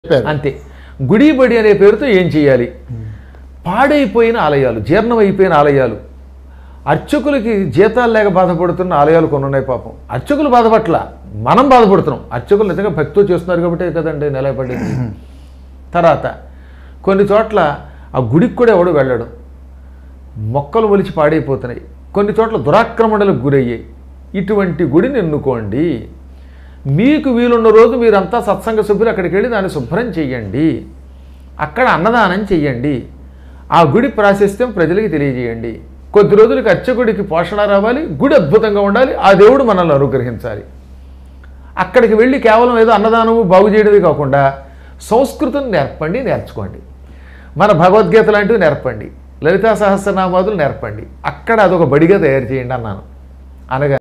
చెప్పారు. అంతే గుడి బడి అనే పేరుతో ఏం చేయాలి పాడైపోయిన ఆలయాలు జీర్ణమైపోయిన ఆలయాలు అర్చకులకి జీతాలు లేక బాధపడుతున్న ఆలయాలు కొన్ని ఉన్నాయి పాపం అర్చకులు బాధపట్ల మనం బాధపడుతున్నాం అర్చకులు నిజంగా భక్తితో చేస్తున్నారు కాబట్టి కదండి నిలబడింది తర్వాత కొన్ని చోట్ల ఆ గుడికి కూడా ఎవడు వెళ్ళడం మొక్కలు ఒలిచి పాడైపోతున్నాయి కొన్ని చోట్ల దురాక్రమణలకు గురయ్యాయి ఇటువంటి గుడిని ఎన్నుకోండి మీకు వీలున్న రోజు మీరంతా సత్సంగ సభ్యులు అక్కడికి వెళ్ళి దాన్ని శుభ్రం చెయ్యండి అక్కడ అన్నదానం చెయ్యండి ఆ గుడి ప్రాశస్త్యం ప్రజలకి తెలియజేయండి కొద్ది రోజులకి అర్చకుడికి పోషణ రావాలి గుడి అద్భుతంగా ఉండాలి ఆ దేవుడు మనల్ని అనుగ్రహించాలి అక్కడికి వెళ్ళి కేవలం ఏదో అన్నదానము బాగు చేయడమే కాకుండా సంస్కృతం నేర్పండి నేర్చుకోండి మన భగవద్గీత లాంటివి నేర్పండి లలితా సహస్రనామాదులు నేర్పండి అక్కడ అదొక బడిగా తయారు చేయండి అన్నాను అనగా